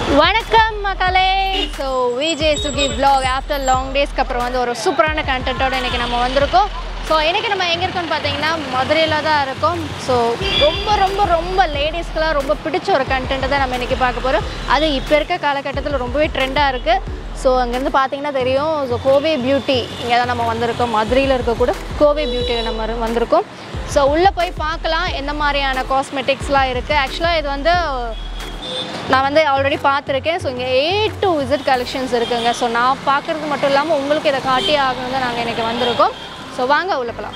வணக்கம் மக்களே so VJ Suki vlog after long டேஸ்க்கு அப்புறம் வந்து ஒரு சூப்பரான கண்டென்ட்டோட இன்றைக்கி நம்ம வந்திருக்கோம் ஸோ இன்றைக்கி நம்ம எங்கே இருக்கோம்னு பார்த்தீங்கன்னா மதுரையில் தான் இருக்கோம் ஸோ ரொம்ப ரொம்ப ரொம்ப லேடிஸ்க்கெலாம் ரொம்ப பிடிச்ச ஒரு கண்டென்ட் தான் நம்ம இன்றைக்கி பார்க்க போகிறோம் அது இப்போ இருக்க காலகட்டத்தில் ரொம்பவே ட்ரெண்டாக இருக்குது ஸோ அங்கேருந்து பார்த்தீங்கன்னா தெரியும் ஸோ கோவை பியூட்டி இங்கே தான் நம்ம வந்திருக்கோம் மதுரையில் இருக்கக்கூட கோவை பியூட்டி நம்ம இரு- வந்திருக்கோம் ஸோ உள்ளே போய் பார்க்கலாம் எந்த மாதிரியான காஸ்மெட்டிக்ஸ்லாம் இருக்குது ஆக்சுவலாக இது வந்து நான் வந்து ஆல்ரெடி பார்த்துருக்கேன் ஸோ இங்கே ஏ டு விசிட் கலெக்ஷன்ஸ் இருக்குங்க ஸோ நான் பார்க்குறது மட்டும் இல்லாமல் உங்களுக்கு இதை காட்டி ஆகணும் தான் நாங்கள் இன்றைக்கி வந்திருக்கோம் ஸோ வாங்க உள்ள போகலாம்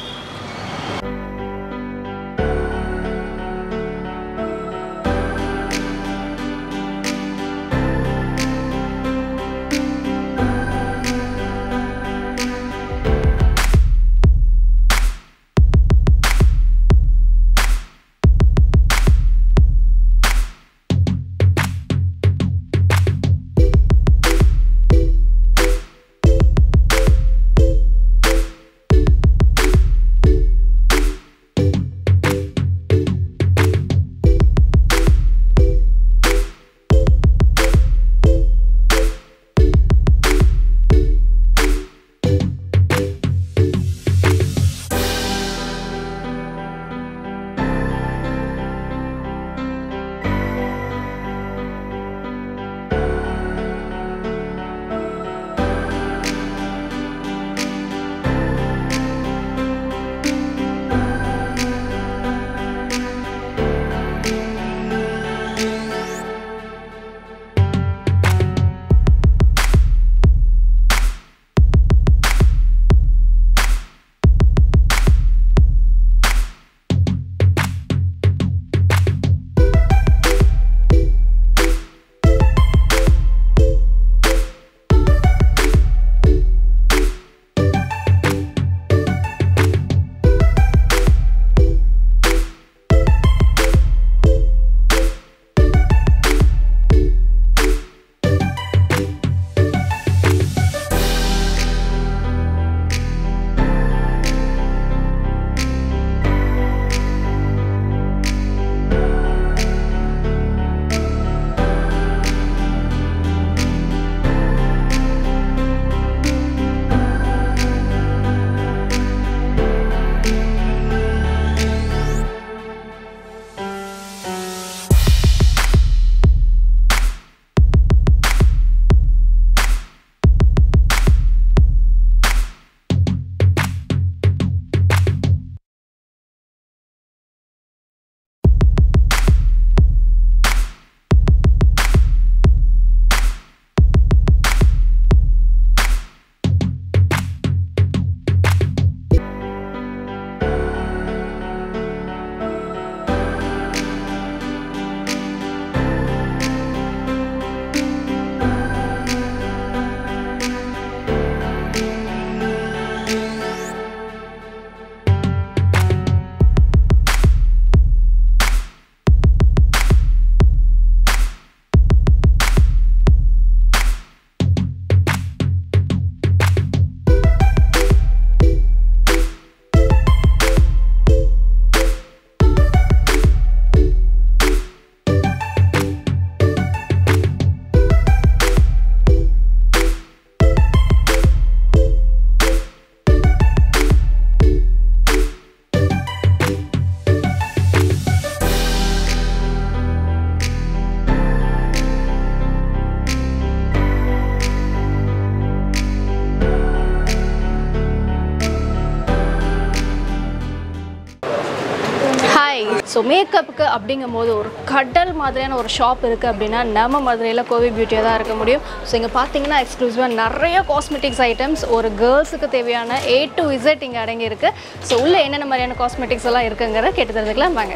ஹாய் ஸோ மேக்கப்புக்கு அப்படிங்கும்போது ஒரு கடல் மாதிரியான ஒரு ஷாப் இருக்குது அப்படின்னா நம்ம மதுரையில் கோவை பியூட்டியாக தான் இருக்க முடியும் ஸோ இங்கே பார்த்தீங்கன்னா எக்ஸ்க்ளூசிவாக நிறைய காஸ்மெட்டிக்ஸ் ஐட்டம்ஸ் ஒரு கேர்ள்ஸுக்கு தேவையான ஏ டு இசட் இங்கே அடங்கியிருக்கு ஸோ உள்ளே என்னென்ன மாதிரியான காஸ்மெட்டிக்ஸ் எல்லாம் இருக்குங்கிறத கேட்டு தெரிஞ்சுக்கலாம் வாங்க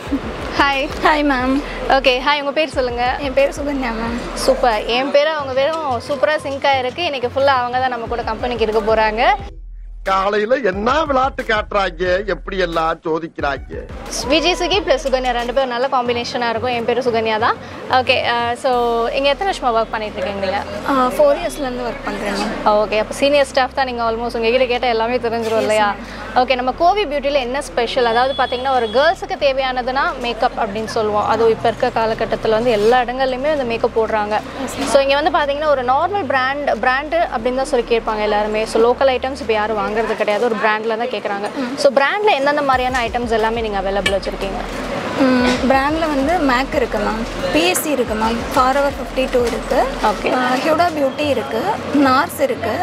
hi hi ma'am okay hi உங்கள் பேர் சொல்லுங்கள் என் பேர் சுகன்யா மேம் சூப்பர் என் பேர் அவங்க பேரும் சூப்பராக சிங்காக இருக்குது இன்றைக்கி ஃபுல்லாக அவங்க தான் நம்ம கூட கம்பெனிக்கு இருக்க போகிறாங்க காலையில என்ன விளையாட்டு காட்டுறாங்க எப்படி எல்லாம் சோதிக்கிறாங்க விஜய் சுகி ப்ளஸ் சுகன்யா ரெண்டு பேரும் நல்ல காம்பினேஷனாக இருக்கும் என் பேர் சுகன்யா தான் ஓகே ஸோ இங்கே எத்தனை வருஷமா ஒர்க் பண்ணிட்டு இருக்கீங்க நீங்கள் ஃபோர் இயர்ஸ்லேருந்து ஒர்க் பண்ணுறேன் மேம் ஓகே அப்போ சீனியர் ஸ்டாஃப் தான் நீங்கள் ஆல்மோஸ்ட் உங்ககிட்ட கேட்டால் எல்லாமே தெரிஞ்சிடும் இல்லையா ஓகே நம்ம கோவி பியூட்டியில் என்ன ஸ்பெஷல் அதாவது பார்த்தீங்கன்னா ஒரு கேர்ள்ஸுக்கு தேவையானதுன்னா மேக்கப் அப்படின்னு சொல்லுவோம் அதுவும் இப்போ இருக்க காலகட்டத்தில் வந்து எல்லா இடங்கள்லையுமே அந்த மேக்கப் போடுறாங்க ஸோ இங்கே வந்து பார்த்தீங்கன்னா ஒரு நார்மல் பிராண்ட் பிராண்டு அப்படின்னு தான் சொல்லி கேட்பாங்க எல்லாருமே ஸோ லோக்கல் ஐட்டம்ஸ் இப்போ யாரும் வாங்குறது கிடையாது ஒரு பிராண்டில் தான் கேட்குறாங்க ஸோ பிராண்டில் எந்தெந்த மாதிரியான ஐட்டம்ஸ் எல்லாமே நீங்கள் அவைலபிள் வச்சுருக்கீங்க பிராண்டில் வந்து மேக் இருக்கு மேம் பிஎஸ்சி இருக்கு மேம் ஃபார்வர் ஃபிஃப்டி டூ இருக்கு Okay. ஹியூடா பியூட்டி இருக்கு நார்ஸ் இருக்கு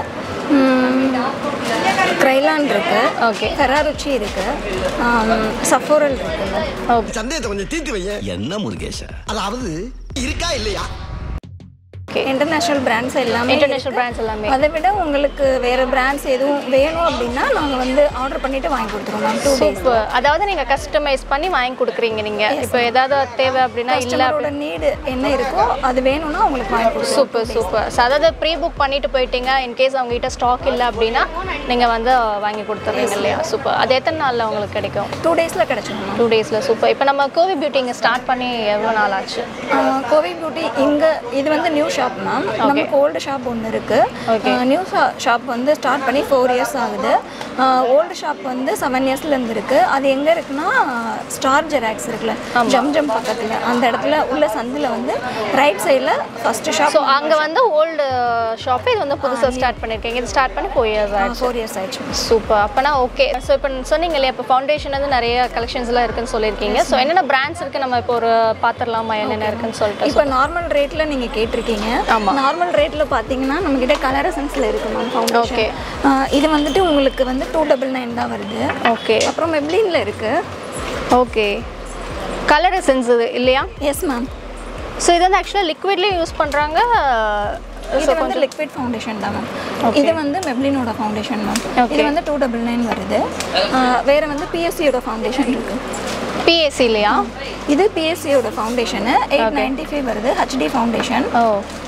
க்ரைலான் இருக்கு Okay. ஃபெராருச்சி இருக்கு சஃபோரல் இருக்கு ஓகே சந்தேகத்தை கொஞ்சம் தீர்த்து வைங்க என்ன முருகேஷா அதாவது இருக்கா இல்லையா ஓகே இன்டர்நேஷ்னல் பிராண்ட்ஸ் எல்லாமே இன்டர்நேஷனல் இருக்கு. பிராண்ட்ஸ் எல்லாமே அதை விட உங்களுக்கு வேற பிராண்ட்ஸ் எதுவும் வேணும் அப்படின்னா நாங்கள் வந்து ஆர்டர் பண்ணிட்டு வாங்கி கொடுத்துருவோம் மேம் டூ டேஸ் சூப்பர் அதாவது நீங்கள் கஸ்டமைஸ் பண்ணி வாங்கி கொடுக்குறீங்க நீங்கள் இப்போ ஏதாவது தேவை அப்படின்னா இல்லை கஸ்டமரோட நீடு என்ன இருக்கோ அது வேணும்னா உங்களுக்கு வாங்கி கொடுத்துருவோம் சூப்பர் சூப்பர் ஸோ அதாவது ப்ரீ புக் பண்ணிட்டு போயிட்டீங்க இன்கேஸ் அவங்ககிட்ட ஸ்டாக் இல்லை அப்படின்னா நீங்கள் வந்து வாங்கி கொடுத்துருவீங்க இல்லையா சூப்பர் அது எத்தனை நாளில் உங்களுக்கு கிடைக்கும் டூ டேஸில் கிடச்சிடும் மேம் டூ டேஸில் சூப்பர் இப்போ நம்ம கோவி பியூட்டி இங்கே ஸ்டார்ட் பண்ணி எவ்வளோ நாள் ஆச்சு ஆஹ் கோவை பியூட்டி இங்க இது வந்து நியூ ஷாப் மேம் நமக்கு ஓல்டு ஷாப் ஒன்று இருக்கு நியூ ஷாப் வந்து ஸ்டார்ட் பண்ணி ஃபோர் இயர்ஸ் ஆகுது ஓல்டு ஷாப் வந்து செவன் இயர்ஸ்ல இருந்து இருக்கு அது எங்க இருக்குன்னா ஸ்டார் ஜெராக்ஸ் இருக்குல்ல ஜம் ஜம் பக்கத்துல அந்த இடத்துல உள்ள சந்தில வந்து ரைட் சைடில் ஃபர்ஸ்ட் ஷாப் ஸோ அங்கே வந்து ஓல்டு ஷாப் இது வந்து புதுசாக ஸ்டார்ட் பண்ணியிருக்கீங்க இது ஸ்டார்ட் பண்ணி ஃபோர் இயர்ஸ் ஆச்சு ஃபோர் இயர்ஸ் ஆயிடுச்சு ma'am. சூப்பர் அப்போனா ஓகே ஸோ இப்போ சொன்னீங்க இல்லையா இப்போ ஃபவுண்டேஷன் வந்து நிறைய கலெக்ஷன்ஸ்லாம் இருக்குன்னு சொல்லியிருக்கீங்க ஸோ என்னென்ன பிராண்ட்ஸ் இருக்குது நம்ம இப்போ ஒரு பார்த்துடலாமா என்னென்ன இருக்குன்னு சொல்லிட்டு இப்போ நார்மல் ரேட்ல நீங்க கேட்டிருக்கீங்க ஆமா. நார்மல் ரேட்ல பாத்தீங்கன்னா நம்ம கிட்ட கலர் எசன்ஸ்ல இருக்கு மேம் Okay. ஃபவுண்டேஷன் இது வந்துட்டு உங்களுக்கு வந்து டூ டபுள் நைன் தான் வருது ஓகே அப்புறம் மெப்ளின்ல இருக்கு ஓகே கலர் எசன்ஸ் இது இல்லையா எஸ் மேம் ஸோ இது வந்து ஆக்சுவலாக லிக்விட்லேயும் யூஸ் பண்ணுறாங்க இது வந்து லிக்விட் ஃபவுண்டேஷன் தான் மேம் இது வந்து மெப்ளினோட ஃபவுண்டேஷன் மேம் இது வந்து டூ டபுள் நைன் வருது ஆஹ் வேற வந்து பிஎஸ்சியோட ஃபவுண்டேஷன் இருக்கு பிஎஸ்சி இல்லையா இது பிஎஸ்சியோட ஃபவுண்டேஷனு எயிட் நைன்டி ஃபைவ் வருது ஹெச்டி ஃபவுண்டேஷன் ஓ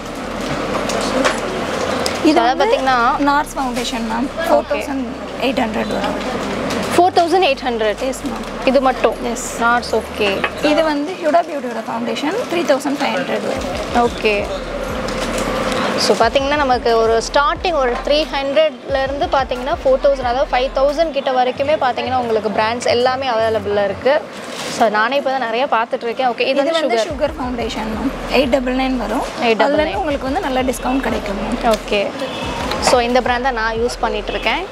இது அதாவது வந்து பார்த்தீங்கன்னா NARS foundation ma'am four thousand eight hundred வரும் four thousand eight hundred yes ma'am இது மட்டும் எஸ் நாட்ஸ் ஓகே இது வந்து ஹியூடா பியூட்டியோட foundation three thousand five hundred வரும் ஓகே ஸோ பார்த்தீங்கன்னா நமக்கு ஒரு ஸ்டார்டிங் ஒரு த்ரீ ஹண்ட்ரட்லேருந்து பார்த்தீங்கன்னா ஃபோர் தௌசண்ட் அதாவது ஃபைவ் தௌசண்ட் கிட்ட வரைக்குமே பார்த்தீங்கன்னா உங்களுக்கு பிராண்ட்ஸ் எல்லாமே அவைலபிளாக இருக்குது ஸோ நானே இப்போ தான் நிறைய பார்த்துட்டு இருக்கேன் ஓகே இது இது வந்து வந்து sugar sugar foundation ma'am eight double nine வரும் 899. அதுல இருந்து உங்களுக்கு வந்து நல்ல டிஸ்கவுண்ட் கிடைக்கும் மேம் ஓகே ஸோ இந்த பிராண்ட் தான் நான் யூஸ் பண்ணிட்டு இருக்கேன்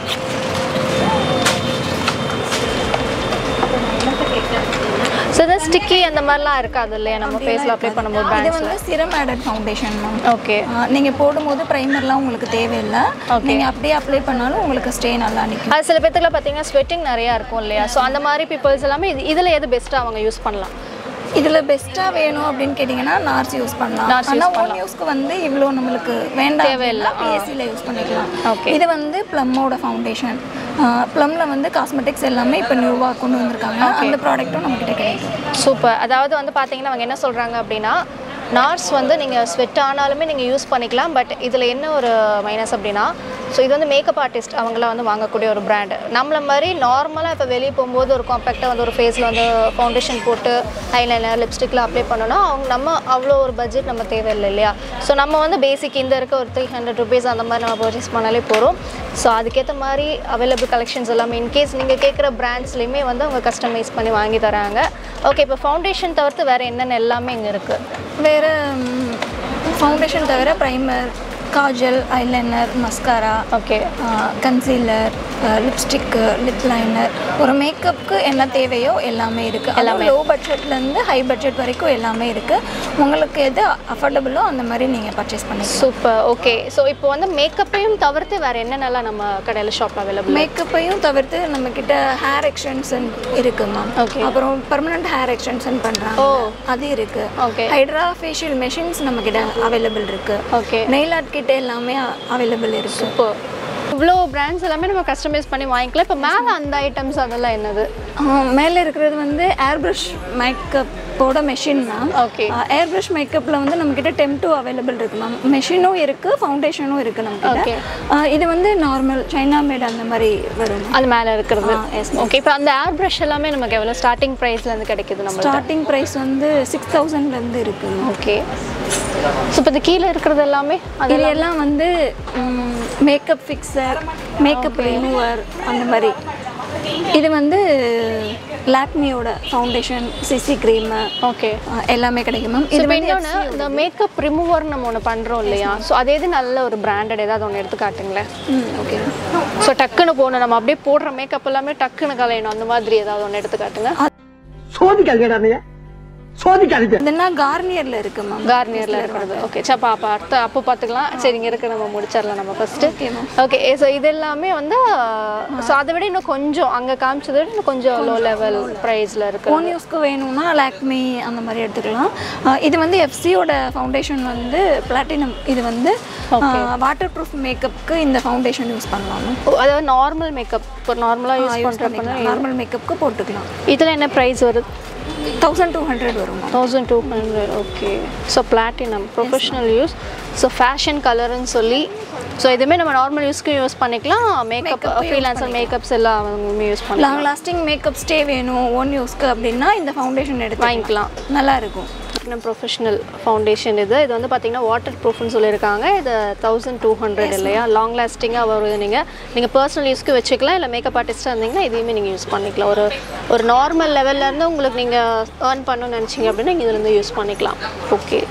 ஸோ இது ஸ்டிக்கி அந்த மாதிரிலாம் இருக்காது இல்லையா நம்ம ஃபேஸில் அப்ளை பண்ணும்போது இது பிராண்ட்ஸில் வந்து சிரம் ஆடட் ஃபவுண்டேஷன் மேம் ஓகே நீங்கள் போடும்போது ப்ரைமர்லாம் உங்களுக்கு தேவையில்லை நீங்கள் அப்படியே அப்ளை பண்ணாலும் உங்களுக்கு ஸ்டே நல்லா நிற்கும் அது சில பேர்த்துக்குலாம் பார்த்தீங்கன்னா ஸ்வெட்டிங் நிறையா இருக்கும் இல்லையா ஸோ அந்த மாதிரி பீப்புள்ஸ் எல்லாமே இது இதில் எது பெஸ்ட்டாக அவங்க யூஸ் பண்ணலாம் இதில் பெஸ்ட்டாக வேணும் அப்படின்னு கேட்டிங்கன்னா நார்ஸ் யூஸ் பண்ணலாம் NARS use ஆனால் ஒன் யூஸ்க்கு வந்து இவ்வளோ நம்மளுக்கு வேண்டாம் தேவையில்லை. பிஎஸ்சியில் யூஸ் பண்ணிக்கலாம் Okay. இது வந்து ப்ளம்மோட ஃபவுண்டேஷன் ப்ளம்மில் வந்து காஸ்மெட்டிக்ஸ் எல்லாமே இப்போ நியூவாக கொண்டு வந்திருக்காங்க அந்த ப்ராடக்ட்டும் நம்மக்கிட்ட கிடைக்கும் சூப்பர் அதாவது வந்து பார்த்தீங்கன்னா அவங்க என்ன சொல்கிறாங்க அப்படின்னா நார்ஸ் வந்து நீங்கள் ஸ்வெட் ஆனாலுமே நீங்கள் யூஸ் பண்ணிக்கலாம் பட் இதில் என்ன ஒரு மைனஸ் அப்படின்னா ஸோ இது வந்து மேக்கப் ஆர்டிஸ்ட் அவங்களாம் வந்து வாங்கக்கூடிய ஒரு பிராண்டு நம்மள மாதிரி நார்மலாக இப்போ வெளியே போகும்போது ஒரு காம்பேக்டாக வந்து ஒரு ஃபேஸில் வந்து ஃபவுண்டேஷன் போட்டு ஐலைனர் லிப்ஸ்டிக்கில் அப்ளை பண்ணோன்னா அவங்க நம்ம அவ்வளோ ஒரு பட்ஜெட் நம்ம தேவையில்லை இல்லையா ஸோ நம்ம வந்து பேசிக் இந்த இருக்க ஒரு த்ரீ ஹண்ட்ரட் ருபீஸ் அந்த மாதிரி நம்ம பர்ச்சேஸ் பண்ணாலே போகிறோம் ஸோ அதுக்கேற்ற மாதிரி அவைலபிள் கலெக்ஷன்ஸ் எல்லாமே இன்கேஸ் நீங்கள் கேட்குற பிராண்ட்ஸ்லையுமே வந்து அவங்க கஸ்டமைஸ் பண்ணி வாங்கி தராங்க ஓகே இப்போ ஃபவுண்டேஷன் தவிர்த்து வேறு என்னென்ன எல்லாமே இங்கே இருக்குது வேறு ஃபவுண்டேஷன் தவிர primer kajal eyeliner mascara okay concealer lipstick lip liner ஒரு மேக்கப்புக்கு என்ன தேவையோ எல்லாமே இருக்குது எல்லாமே லோ பட்ஜெட்லேருந்து ஹை பட்ஜெட் வரைக்கும் எல்லாமே இருக்குது உங்களுக்கு எது அஃபோர்டபுளோ அந்த மாதிரி நீங்கள் பர்ச்சேஸ் பண்ணிக்கலாம் சூப்பர் ஓகே ஸோ இப்போ வந்து மேக்கப்பையும் தவிர்த்து வேறு என்னென்னலாம் நம்ம கடையில் ஷாப்பில் அவைலபிள் மேக்கப்பையும் தவிர்த்து நம்மக்கிட்ட ஹேர் எக்ஸ்டென்ஷன் இருக்கு மேம் Okay. அப்புறம் பர்மனன்ட் ஹேர் எக்ஸ்டென்ஷன் பண்ணுறாங்க ஓ. அது இருக்கு Okay. ஹைட்ரா ஃபேஷியல் மெஷின்ஸ் நம்மக்கிட்ட அவைலபிள் இருக்கு ஓகே நெயில் ஆர்ட் கிட்ட எல்லாமே அவைலபிள் இருக்கு இப்போ இவ்வளோ பிராண்ட்ஸ் எல்லாமே நம்ம கஸ்டமைஸ் பண்ணி வாங்கிக்கலாம் இப்போ மேலே அந்த ஐட்டம்ஸ் அதெல்லாம் என்னது மேலே இருக்கிறது வந்து ஏர் ப்ரஷ் மேக்கப் மேக்கப்போட machine ma'am Okay. Air brush மேக்கப்பில் வந்து நம்மக்கிட்ட டெம் டூ அவைலபிள் இருக்கு மேம் மெஷினும் இருக்குது ஃபவுண்டேஷனும் இருக்குது Okay. நம்மக்கிட்ட இது வந்து நார்மல் சைனா மேட் அந்த மாதிரி வரும் அது மேலே இருக்கிறது ஆ, yes, ஓகே இப்போ அந்த ஏர் ப்ரஷ் எல்லாமே நமக்கு எவ்வளோ ஸ்டார்டிங் ப்ரைஸ்லேருந்து கிடைக்குது நம்ம ஸ்டார்டிங் ப்ரைஸ் வந்து சிக்ஸ் தௌசண்ட்லேருந்து இருக்குது மேம் ஓகே ஸோ இப்போ இந்த கீழே இருக்கிறது எல்லாமே அது இது எல்லாம் வந்து மேக்கப் ஃபிக்ஸர் மேக்கப் ரிமூவர் அந்த மாதிரி இது வந்து லாக்மியோட ஃபவுண்டேஷன் சிசி க்ரீமு ஓகே எல்லாமே கிடைக்கும் மேம் இது இது இப்போ வந்து இன்னொன்று இந்த மேக்கப் ரிமூவர் நம்ம ஒன்று பண்ணுறோம் இல்லையா ஸோ அது எது நல்ல ஒரு பிராண்டட் ஏதாவது ஒன்று எடுத்து காட்டுங்களேன் ஓகே ஸோ டக்குன்னு போகணும் நம்ம அப்படியே போடுற மேக்கப் எல்லாமே டக்குன்னு கலையணும் அந்த மாதிரி ஏதாவது ஒன்று எடுத்து காட்டுங்க சோதிக்காதீங்கடா நீ சோதிக்காதீங்க இதுனா கார்னியரில் இருக்குது மேம் கார்னியரில் இருக்கிறது ஓகே சப்பா அப்போ அடுத்த அப்போ பார்த்துக்கலாம் சரி இங்கே இருக்க நம்ம முடிச்சிடலாம் நம்ம ஃபஸ்ட்டு ஓகே ஸோ இது எல்லாமே வந்து ஸோ அதை விட இன்னும் கொஞ்சம் அங்கே காமிச்சதை விட இன்னும் கொஞ்சம் லோ லெவல் ப்ரைஸில் இருக்கு ஓன் யூஸ்க்கு வேணும்னா லாக்மி அந்த மாதிரி எடுத்துக்கலாம் அஹ் இது வந்து எஃப்சியோட ஃபவுண்டேஷன் வந்து பிளாட்டினம் இது வந்து வாட்டர் ப்ரூஃப் மேக்கப்புக்கு இந்த ஃபவுண்டேஷன் யூஸ் பண்ணலாம் ஓ, அதாவது நார்மல் மேக்கப் இப்போ நார்மலாக யூஸ் பண்ணுறப்ப நார்மல் மேக்கப்புக்கு போட்டுக்கலாம் இதில் என்ன ப்ரைஸ் வருது தௌசண்ட் டூ ஹண்ட்ரட் வரும் ma'am. Thousand two hundred okay so platinum professional use so fashion கலர்னு சொல்லி ஸோ இதுவுமே நம்ம நார்மல் யூஸ்க்கு யூஸ் பண்ணிக்கலாம் மேக்கப் ஃப்ரீலான்சர் மேக்கப்ஸ் எல்லாம் அவங்களுமே யூஸ் பண்ணலாம் லாங் லாஸ்டிங் மேக்கப் ஸ்டே வேணும் ஓன் யூஸ்க்கு அப்படின்னா இந்த ஃபவுண்டேஷன் எடுத்து வாங்கிக்கலாம் நல்லா இருக்கும் நம்ம ப்ரொஃபஷனல் ஃபவுண்டேஷன் இது இது வந்து பார்த்தீங்கன்னா வாட்டர் ப்ரூஃப்னு சொல்லியிருக்காங்க இது தௌசண்ட் டூ ஹண்ட்ரட் இல்லையா லாங் லாஸ்டிங்காக வரும் நீங்கள் நீங்கள் பர்சனல் யூஸ்க்கு வச்சுக்கலாம் இல்லை மேக்கப் ஆர்டிஸ்ட்டாக இருந்தீங்கன்னா இதையுமே நீங்கள் யூஸ் பண்ணிக்கலாம் ஒரு ஒரு நார்மல் லெவல்லேருந்து உங்களுக்கு நீங்கள் ஏர்ன் பண்ணணும்னு நினச்சிங்க அப்படின்னா நீங்கள் இதுலேருந்து யூஸ் பண்ணிக்கலாம் ஓகே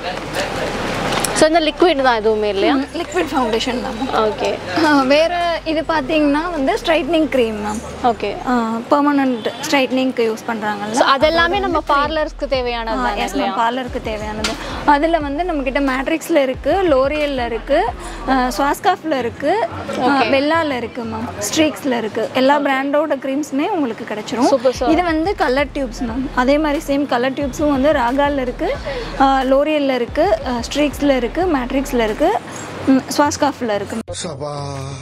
ஸோ இந்த லிக்விட் தான் எதுவுமே இல்லையா லிக்விட் ஃபவுண்டேஷன் தான் ஓகே வேற இது பார்த்தீங்கன்னா வந்து straightening cream ma'am okay permanent ஸ்ட்ரைட்னிங்க்கு யூஸ் பண்ணுறாங்கல்ல ஸோ அதெல்லாமே நம்ம பார்லர்ஸ்க்கு தேவையானது தான் எஸ் மேம் பார்லருக்கு தேவையானது அதில் வந்து நம்மக்கிட்ட மேட்ரிக்ஸில் இருக்குது லோரியலில் இருக்குது ஸ்வாஸ்காஃபில் இருக்குது பெல்லாவில் இருக்குது மேம் ஸ்ட்ரீக்ஸில் இருக்குது எல்லா பிராண்டோட க்ரீம்ஸுமே உங்களுக்கு கிடைச்சிரும் Super, sir. இது வந்து கலர் டியூப்ஸ் மேம் அதே மாதிரி சேம் கலர் டியூப்ஸும் வந்து ராகாலில் இருக்குது லோரியலில் இருக்குது ஸ்ட்ரீக்ஸில் இருக்குது மேட்ரிக்ஸில் இருக்குது ஸ்வாஸ்காஃபில் இருக்குது சபா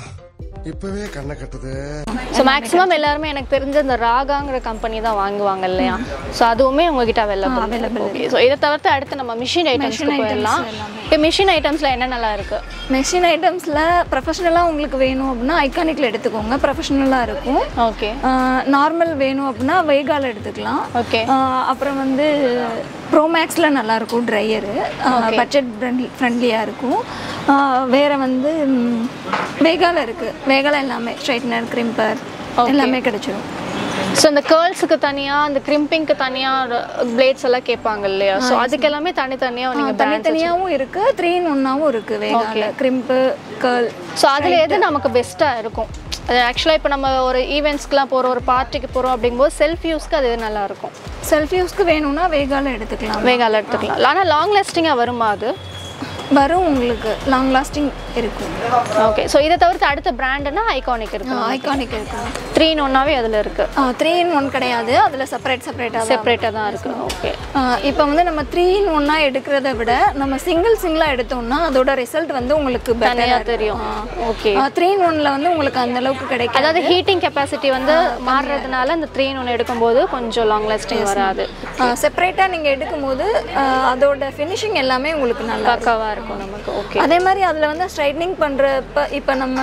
இப்பவே கண்ணை கட்டுது ஸோ மேக்ஸிமம் எல்லாருமே எனக்கு தெரிஞ்ச இந்த ராகாங்கிற கம்பெனி தான் வாங்குவாங்க இல்லையா ஸோ அதுவுமே உங்ககிட்ட அவைலபிள் அவைலபிள் ஓகே ஸோ இதை தவிர்த்து அடுத்து நம்ம மிஷின் ஐட்டம்ஸ்க்கு போயிடலாம் இப்போ மிஷின் ஐட்டம்ஸில் என்னென்னலாம் இருக்குது மெஷின் ஐட்டம்ஸில் ப்ரொஃபஷ்னலாக உங்களுக்கு வேணும் அப்படின்னா ஐகானிக்கில் எடுத்துக்கோங்க ப்ரொஃபஷ்னலாக இருக்கும் ஓகே நார்மல் வேணும் அப்படின்னா வைகால எடுத்துக்கலாம் ஓகே ஆஹ் அப்புறம் வந்து ப்ரோமேக்ஸில் நல்லாயிருக்கும் ட்ரையரு பட்ஜெட் ஃப்ரெண்ட்லி ஃப்ரெண்ட்லியாக இருக்கும் ஆஹ் வேற வந்து ம், வேகால இருக்குது வேகால எல்லாமே ஸ்ட்ரைட்னர் கிரிம்பர் எல்லாமே கிடைச்சிரும் ஸோ இந்த கேர்ள்ஸுக்கு தனியாக அந்த கிரிம்பிங்க்கு தனியாக பிளேட்ஸ் எல்லாம் கேட்பாங்க இல்லையா ஸோ அதுக்கு எல்லாமே தனித்தனியாக நீங்கள் பிராண்ட் தனித்தனியாகவும் இருக்குது த்ரீ இன் ஒன்னாகவும் இருக்குது வேகால கிரிம்பு கேர்ள் ஸோ அதில் எது நமக்கு பெஸ்ட்டாக இருக்கும் அது ஆக்சுவலாக இப்போ நம்ம ஒரு ஈவெண்ட்ஸ்க்குலாம் போகிறோம் ஒரு பார்ட்டிக்கு போகிறோம் அப்படிங்கும்போது செல்ஃப் யூஸ்க்கு அது எது நல்லா இருக்கும் செல்ஃப் யூஸ்க்கு வேணும்னா வேகால எடுத்துக்கலாம் வேகால எடுத்துக்கலாம் ஆனால் லாங் லாஸ்டிங்காக வருமா அது வரும் உங்களுக்கு லாங் லாஸ்டிங் இருக்கும் ஓகே ஸோ இதை தவிர்த்து அடுத்த பிராண்டுனா ஐகானிக் இருக்கு ஐகானிக் இருக்கும் த்ரீ இன் ஒன்னாவே அதில் இருக்கு த்ரீ இன் ஒன் கிடையாது அதில் செப்பரேட் செப்பரேட்டாக செப்பரேட்டாக தான் இருக்கு ஓகே இப்போ வந்து நம்ம த்ரீ இன் ஒன்னா எடுக்கிறத விட நம்ம சிங்கிள் சிங்கிளாக எடுத்தோம்னா அதோட ரிசல்ட் வந்து உங்களுக்கு தனியாக தெரியும் ஓகே த்ரீ இன் ஒன்ல வந்து உங்களுக்கு அந்த அளவுக்கு கிடைக்கும் அதாவது ஹீட்டிங் கெப்பாசிட்டி வந்து மாறுறதுனால அந்த த்ரீ இன் ஒன்று எடுக்கும்போது கொஞ்சம் லாங் லாஸ்டிங் வராது செப்பரேட்டாக நீங்கள் எடுக்கும்போது ஆஹ் அதோட ஃபினிஷிங் எல்லாமே உங்களுக்கு நல்லா இருக்கும். பக்காவாக இருக்கும் நமக்கு ஓகே அதே மாதிரி அதில் வந்து ஸ்ட்ரைட்னிங் பண்ணுறப்ப இப்போ நம்ம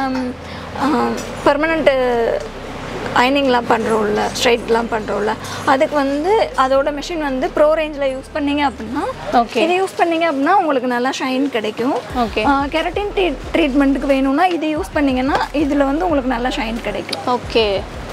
பர்மனண்ட்டு அயனிங்லாம் பண்ணுறோம்ல ஸ்ட்ரைட்லாம் பண்ணுறோம்ல அதுக்கு வந்து அதோட மிஷின் வந்து ப்ரோ ரேஞ்சில் யூஸ் பண்ணீங்க அப்படின்னா Okay. இது யூஸ் பண்ணீங்க அப்படின்னா உங்களுக்கு நல்லா ஷைன் கிடைக்கும் ஓகே கெரட்டின் ட்ரீ ட்ரீட்மெண்ட்டுக்கு வேணும்னா இது யூஸ் பண்ணீங்கன்னா இதில் வந்து உங்களுக்கு நல்லா ஷைன் கிடைக்கும் ஓகே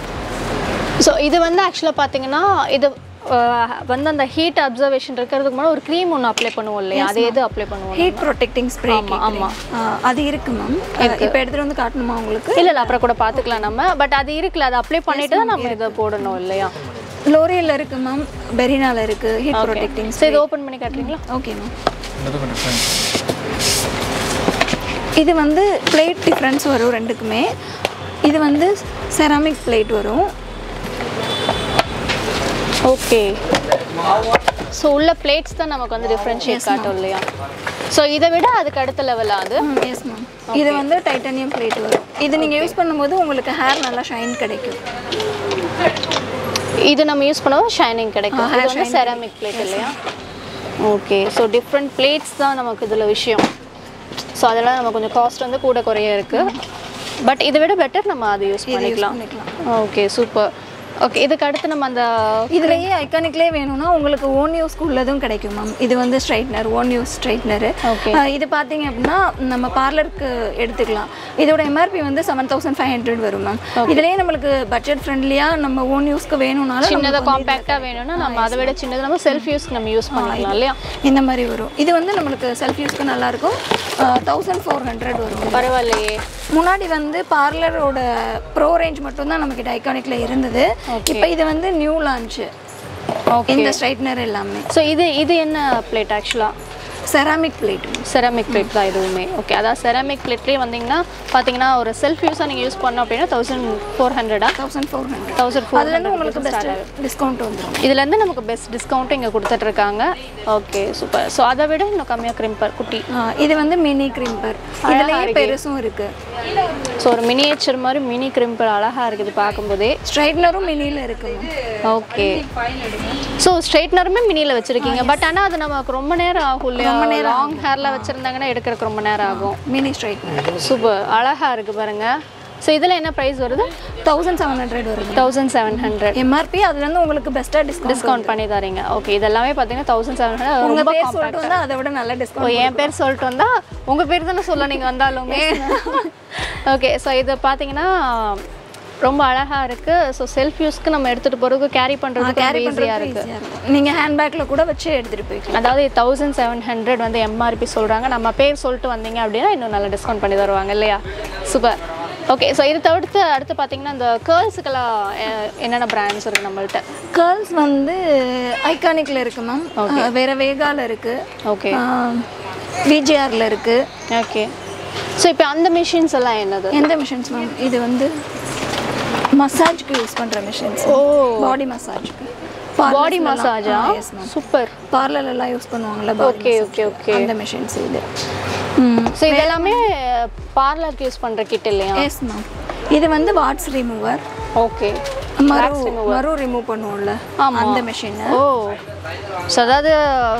ஸோ இது வந்து ஆக்சுவலாக பார்த்தீங்கன்னா இது அஹ், வந்து அந்த ஹீட் அப்சர்வேஷன் இருக்கிறதுக்கு முன்னாடி ஒரு க்ரீம் ஒன்று அப்ளை பண்ணுவோம் இல்லையா அது எது அப்ளை பண்ணுவோம் ஹீட் ப்ரொடெக்டிங் ஸ்ப்ரே ஆமா, ஆமா. அது இருக்கு மேம் இப்போ எடுத்துகிட்டு வந்து காட்டணுமா உங்களுக்கு இல்லை இல்லை அப்புறம் கூட பார்த்துக்கலாம் நம்ம பட் அது இருக்குல்ல அதை அப்ளை பண்ணிட்டு தான் நம்ம இதை போடணும் இல்லையா லோரியலில் இருக்கு மேம் பெரினால இருக்கு ஹீட் ப்ரொடெக்டிங் ஸோ இதை ஓப்பன் பண்ணி காட்டுறீங்களா ஓகே மேம் இது வந்து பிளேட் டிஃப்ரென்ஸ் வரும் ரெண்டுக்குமே இது வந்து செராமிக் பிளேட் வரும் ஓகே ஸோ உள்ள பிளேட்ஸ் தான் நமக்கு வந்து டிஃப்ரென்ஷியேட் காட்டும் இல்லையா ஸோ இதை விட அதுக்கு அடுத்த லெவல் அது எஸ் மேம் இது வந்து டைட்டானியம் பிளேட் வரும் இது நீங்கள் யூஸ் பண்ணும்போது உங்களுக்கு ஹேர் நல்லா ஷைன் கிடைக்கும் இது நம்ம யூஸ் பண்ணவும் ஷைனிங் கிடைக்கும் இது வந்து செராமிக் பிளேட் இல்லையா ஓகே ஸோ டிஃப்ரெண்ட் பிளேட்ஸ் தான் நமக்கு இதில் விஷயம் ஸோ அதெல்லாம் நம்ம கொஞ்சம் காஸ்ட் வந்து கூட குறைய இருக்குது பட் இதை விட பெட்டர் நம்ம அதை யூஸ் பண்ணிக்கலாம் ஓகே சூப்பர் ஓகே இதுக்கு அடுத்து நம்ம அந்த இதுலயே ஐகானிக்லேயே வேணும்னா உங்களுக்கு ஓன் யூஸ்க்கு உள்ளதும் கிடைக்கும் மேம் இது வந்து straightener own use straightener Okay. இது பார்த்தீங்க அப்படின்னா நம்ம பார்லருக்கு எடுத்துக்கலாம் இதோட எம்ஆர்பி வந்து செவன் தௌசண்ட் ஃபைவ் ஹண்ட்ரட் வரும் மேம் இதுலயே நம்மளுக்கு பட்ஜெட் ஃப்ரெண்ட்லியாக நம்ம ஓன் யூஸ்க்கு வேணும்னாலும் சின்னதாக காம்பேக்டாக வேணும்னா நம்ம அதை விட சின்னது நம்ம செல்ஃப் யூஸ்க்கு நம்ம யூஸ் பண்ணிக்கலாம் இல்லையா இந்த மாதிரி வரும் இது வந்து நம்மளுக்கு செல்ஃப் யூஸ்க்கு நல்லாயிருக்கும் தௌசண்ட் ஃபோர் ஹண்ட்ரட் வரும் பரவாயில்லையே முன்னாடி வந்து பார்லரோட ப்ரோ ரேஞ்ச் மட்டும்தான் நமக்கு ஐகானிக்ல இருந்தது இப்போ இது வந்து நியூ லான்ச்சு ஓகே இந்த ஸ்ட்ரைட்னர் எல்லாமே ஸோ இது இது என்ன பிளேட் ஆக்சுவலாக செராமிக் பிளேட் செராமிக் பிளேட் தான் இதுவுமே ஓகே அதான் செராமிக் பிளேட்லேயே வந்தீங்கன்னா பார்த்தீங்கன்னா ஒரு செல்ஃப் யூஸாக நீங்கள் யூஸ் பண்ணோம் அப்படின்னா தௌசண்ட் ஃபோர் ஹண்ட்ரடா thousand four hundred thousand four அதுலேருந்து உங்களுக்கு பெஸ்ட் டிஸ்கவுண்ட் வந்துடும் இதுலேருந்து நமக்கு பெஸ்ட் டிஸ்கவுண்ட்டும் இங்கே கொடுத்துட்ருக்காங்க ஓகே சூப்பர் ஸோ அதை விட இன்னும் கம்மியாக கிரிம்பர் குட்டி இது வந்து மினி கிரிம்பர் இதுலயே பெருசும் இருக்கு ஸோ ஒரு மினியேச்சர் மாதிரி மினி கிரிம்பர் அழகாக இருக்குது பார்க்கும்போதே ஸ்ட்ரைட்னரும் மினியில் இருக்கு ஓகே ஸோ ஸ்ட்ரைட்னருமே மினியில் வச்சுருக்கீங்க பட் ஆனால் அது நமக்கு ரொம்ப நேரம் ஆகும் இல்லையா லாங் ஹேரில் வச்சுருந்தாங்கன்னா எடுக்கிறதுக்கு ரொம்ப நேரம் ஆகும் மினி ஸ்ட்ரைட்னர் சூப்பர் அழகாக இருக்குது பாருங்க ஸோ இதில் என்ன ப்ரைஸ் வருது தௌசண்ட் செவன் ஹண்ட்ரட் வருது தௌசண்ட் செவன் ஹண்ட்ரட் எம்ஆர்பி அதுலேருந்து உங்களுக்கு பெஸ்ட்டாக டிஸ்கவுண்ட் டிஸ்கவுண்ட் பண்ணி தரீங்க ஓகே இதெல்லாமே பார்த்தீங்கன்னா தௌசண்ட் செவன் ஹண்ட்ரட் உங்கள் ரொம்ப பேர் சொல்லிட்டு வந்தால் அதை விட நல்ல ஓ டிஸ்கவுண்ட் என் பேர் சொல்லிட்டு வந்தா உங்கள் பேர் தானே சொல்ல நீங்கள் வந்தாலுமே ஓகே ஸோ இது பார்த்தீங்கன்னா ரொம்ப அழகாக இருக்குது ஸோ செல்ஃப் யூஸ்க்கு நம்ம எடுத்துகிட்டு போகிறதுக்கு கேரி பண்ணுறதுக்கு கேரி ஈஸியாக பண்ணுறது இருக்குது ஈஸியாக இருக்கும் நீங்கள் ஹேண்ட்பேக்கில் கூட வச்சு எடுத்துகிட்டு போய்க்கலாம் அதாவது தௌசண்ட் செவன் ஹண்ட்ரட் வந்து எம்ஆர்பி சொல்கிறாங்க நம்ம பேர் சொல்லிட்டு வந்தீங்க அப்படின்னா இன்னும் நல்லா டிஸ்கவுண்ட் பண்ணி தருவாங்க இல்லையா சூப்பர் ஓகே ஸோ இது தவிர்த்து அடுத்து பார்த்தீங்கன்னா இந்த கேர்ள்ஸுக்கெல்லாம் என்னென்ன பிராண்ட்ஸ் இருக்குது நம்மள்ட்ட கேர்ள்ஸ் வந்து ஐகானிக்கில் இருக்கு மேம் வேற வேகால இருக்கு ஓகே விஜிஆரில் இருக்கு ஓகே ஸோ இப்போ அந்த மிஷின்ஸ் எல்லாம் என்னது எந்த மிஷின்ஸ் மேம் இது வந்து மசாஜ்க்கு யூஸ் பண்ணுற மிஷின்ஸ் ஓ பாடி மசாஜ்க்கு பாடி மசாஜா எஸ் மேம் சூப்பர் பார்லர் எல்லாம் யூஸ் பண்ணுவாங்கல்ல Okay, okay, okay. அந்த மிஷின்ஸ் இது ஸோ இது எல்லாமே பார்லருக்கு யூஸ் பண்ணுற கிட் இல்லையா எஸ் மேம் இது வந்து வாட்ஸ் ரிமூவர் ஓகே மரு மரு ரிமூவ் பண்ணுவோம்ல அந்த மிஷின் ஓ ஸோ அதாவது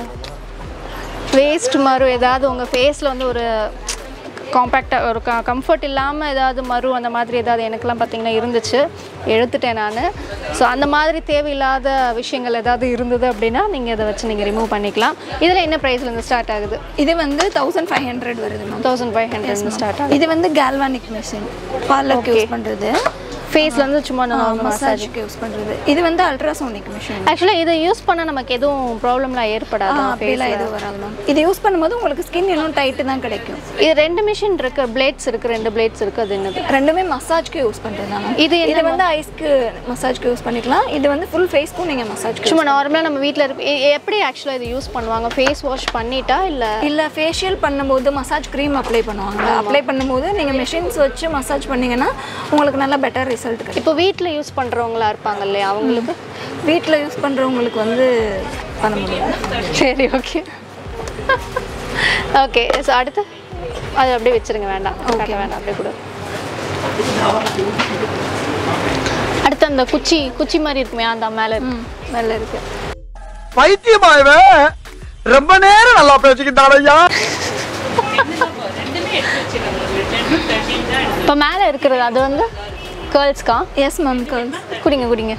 வேஸ்ட் மறு ஏதாவது உங்கள் ஃபேஸில் வந்து ஒரு காம்பேக்டாக ஒரு க கம்ஃபர்ட் இல்லாமல் ஏதாவது மறு அந்த மாதிரி ஏதாவது எனக்கெல்லாம் பார்த்தீங்கன்னா இருந்துச்சு எடுத்துட்டேன் நான் ஸோ அந்த மாதிரி தேவையில்லாத விஷயங்கள் ஏதாவது இருந்தது அப்படின்னா நீங்கள் இதை வச்சு நீங்கள் ரிமூவ் பண்ணிக்கலாம் இதில் என்ன ப்ரைஸ்லேருந்து ஸ்டார்ட் ஆகுது இது வந்து தௌசண்ட் ஃபைவ் ஹண்ட்ரட் வருது ma'am thousand five hundred start ஆகுது இது வந்து கேல்வானிக் மிஷின் பார்லருக்கு யூஸ் பண்ணுறது ஃபேஸில் வந்து சும்மா நான் மசாஜ் மசாஜுக்கு யூஸ் பண்ணுறது இது வந்து அல்ட்ராசோனிக் மிஷின் ஆக்சுவலாக இதை யூஸ் பண்ண நமக்கு எதுவும் ப்ராப்ளம்லாம் ஏற்படாது அப்படிலாம் எதுவும் வராது மேம் இது யூஸ் பண்ணும்போது உங்களுக்கு ஸ்கின் இன்னும் டைட்டு தான் கிடைக்கும் இது ரெண்டு மிஷின் இருக்கு பிளேட்ஸ் இருக்கு ரெண்டு பிளேட்ஸ் இருக்கு அது என்னது ரெண்டுமே மசாஜ்க்கு யூஸ் பண்ணுறது தான் ma'am. இது இது வந்து ஐஸ்க்கு மசாஜ்க்கு யூஸ் பண்ணிக்கலாம் இது வந்து ஃபுல் ஃபேஸ்க்கும் நீங்கள் மசாஜ்க்கு சும்மா நார்மலாக நம்ம வீட்டில் இருக்க எ- எப்படி ஆக்சுவலாக இது யூஸ் பண்ணுவாங்க ஃபேஸ் வாஷ் பண்ணிட்டா இல்லை இல்லை ஃபேஷியல் பண்ணும்போது மசாஜ் க்ரீம் அப்ளை பண்ணுவாங்க அப்ளை பண்ணும்போது நீங்கள் மெஷின்ஸ் வச்சு மசாஜ் பண்ணீங்கன்னா உங்களுக்கு நல்ல பெட்டர் ரிசல்ட் கிடைக்கும் இப்போ வீட்டில் யூஸ் பண்ணுறவங்களா இருப்பாங்க இல்லையா அவங்களுக்கு வீட்டில் யூஸ் பண்ணுறவங்களுக்கு வந்து பண்ண முடியாது சரி ஓகே ஓகே ஸோ அடுத்து அது அப்படியே வச்சிருங்க வேண்டாம் ஓகே வேண்டாம் அப்படியே கொடு அடுத்து அந்த குச்சி குச்சி மாதிரி இருக்குமே அந்த மேலே ம் நல்ல இருக்கு பைத்தியமா இவன் ரொம்ப நேரம் நல்லா பேசிக்கிட்டான் ஐயா இப்போ மேலே இருக்கிறது அது வந்து கேர்ள்ஸ்க்கா எஸ் மேம் கேர்ள்ஸ் குடிங்க குடிங்க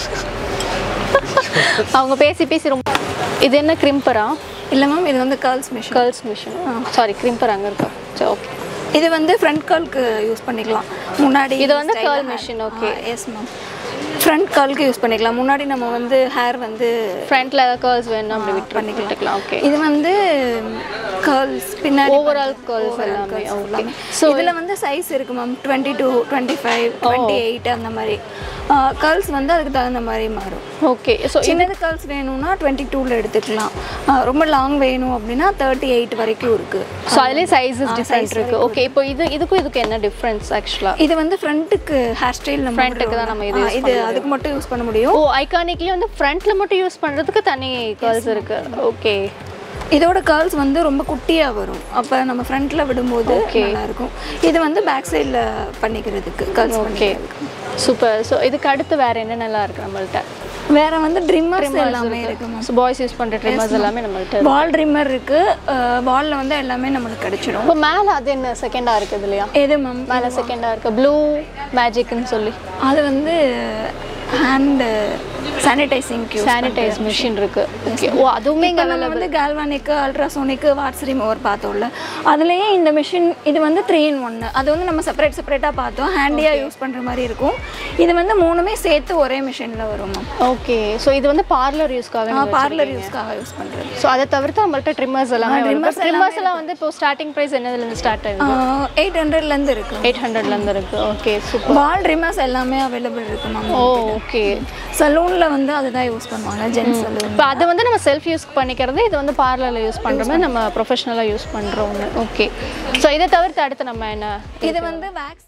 அவங்க பேசி பேசி ரொம்ப இது என்ன கிரிம்பரா இல்லை மேம் இது வந்து curls machine curls machine sorry crimper அங்கே இருக்கா சரி ஓகே இது வந்து ஃப்ரண்ட் கால்க்கு யூஸ் பண்ணிக்கலாம் முன்னாடி இது வந்து curl machine, okay. Yes ma'am front கால்க்கு யூஸ் பண்ணிக்கலாம் முன்னாடி நம்ம வந்து ஹேர் வந்து ஃப்ரண்ட்ல ஏதாவது கேர்ள்ஸ் வேணும் அப்படி விட்டு பண்ணிக்கலாம் ஓகே இது வந்து கேர்ள்ஸ் பின்னாடி ஓவரால் கேர்ள்ஸ் எல்லாமே ஓகே ஸோ இதில் வந்து சைஸ் இருக்கு ma'am twenty two twenty five twenty eight அந்த மாதிரி கேர்ள்ஸ் வந்து அதுக்கு தகுந்த மாதிரி மாறும் ஓகே ஸோ சின்னது கேர்ள்ஸ் வேணும்னா டுவெண்ட்டி டூவில் எடுத்துக்கலாம் ஆ, ரொம்ப லாங் வேணும் அப்படின்னா தேர்ட்டி எயிட் வரைக்கும் இருக்குது ஸோ அதுலேயே சைஸஸ் டிஃப்ரெண்ட் இருக்கு ஓகே இப்போ இது இதுக்கும் இதுக்கு என்ன டிஃப்ரென்ஸ் ஆக்சுவலாக இது வந்து ஃப்ரண்ட்டுக்கு ஹேர் ஸ்டைல் நம்ம Front-க்கு தான் நம்ம இது ஆ, use இது அதுக்கு மட்டும் யூஸ் பண்ண முடியும் ஓ ஐகானிக்லேயே வந்து ஃப்ரண்ட்ல மட்டும் யூஸ் பண்ணுறதுக்கு தனி கேர்ள்ஸ் இருக்கு ஓகே இதோட கேர்ள்ஸ் வந்து ரொம்ப குட்டியாக வரும் அப்போ நம்ம ஃப்ரண்ட்டில் விடும்போது நல்லா இருக்கும் இது வந்து பேக் சைடில் பண்ணிக்கிறதுக்கு கேர்ள்ஸ் ஓகே சூப்பர் ஸோ இதுக்கு அடுத்து வேற என்னென்னலாம் இருக்கு நம்மள்ட்ட வேற வந்து ட்ரிம்மர்ஸ் எல்லாமே இருக்கு மேம் ஸோ பாய்ஸ் யூஸ் பண்ணுற ட்ரிம்மர்ஸ் எல்லாமே நம்மள்ட்ட இருக்கு. வால் ட்ரிம்மர் இருக்கு வாலில் வந்து எல்லாமே நம்மளுக்கு கிடைச்சிரும் இப்போ மேலே அது என்ன செகண்டாக இருக்குது இல்லையா எது மேம் மேலே செகண்டாக இருக்குது ப்ளூ மேஜிக்னு சொல்லி அது வந்து ஹேண்டு சானிடைசிங் கியூ சானிடைஸ் மிஷின் இருக்கு ஓகே ஓ அதுவுமே இங்கே நம்ம வந்து கால்வானிக்கு அல்ட்ராசோனிக்கு வாட்ஸ் ரிமூவர் பார்த்தோம்ல அதுலேயே இந்த மிஷின் இது வந்து த்ரீ இன் ஒன்று அது வந்து நம்ம செப்பரேட் செப்பரேட்டாக பார்த்தோம் ஹேண்டியாக யூஸ் பண்ணுற மாதிரி இருக்கும் இது வந்து மூணுமே சேர்த்து ஒரே மிஷினில் வரும் மேம் ஓகே ஸோ இது வந்து பார்லர் யூஸ்க்காக பார்லர் யூஸ்க்காக யூஸ் பண்ணுறது ஸோ அதை தவிர்த்து நம்மள்ட்ட ட்ரிம்மர்ஸ் எல்லாமே trimmers ட்ரிம்மர்ஸ் எல்லாம் வந்து இப்போ ஸ்டார்டிங் ப்ரைஸ் என்னதுலேருந்து ஸ்டார்ட் ஆகுது எயிட் ஹண்ட்ரட்லேருந்து இருக்கு எயிட் ஹண்ட்ரட்லேருந்து இருக்கு ஓகே சூப்பர் வால் ட்ரிம்மர்ஸ் எல்லாமே அவைலபிள் இருக்கு மேம் ஓ ஓகே சலூனில் வந்து அதுதான் யூஸ் பண்ணுவாங்க ஜென்ஸ் சலூன் இப்போ அது வந்து நம்ம செல்ஃப் யூஸ் பண்ணிக்கிறது இது வந்து பார்லரில் யூஸ் பண்ணுற மாதிரி நம்ம ப்ரொஃபஷனலாக யூஸ் பண்ணுறோம் ஓகே ஸோ இதை தவிர்த்து அடுத்து நம்ம என்ன இது வந்து வேக்ஸ்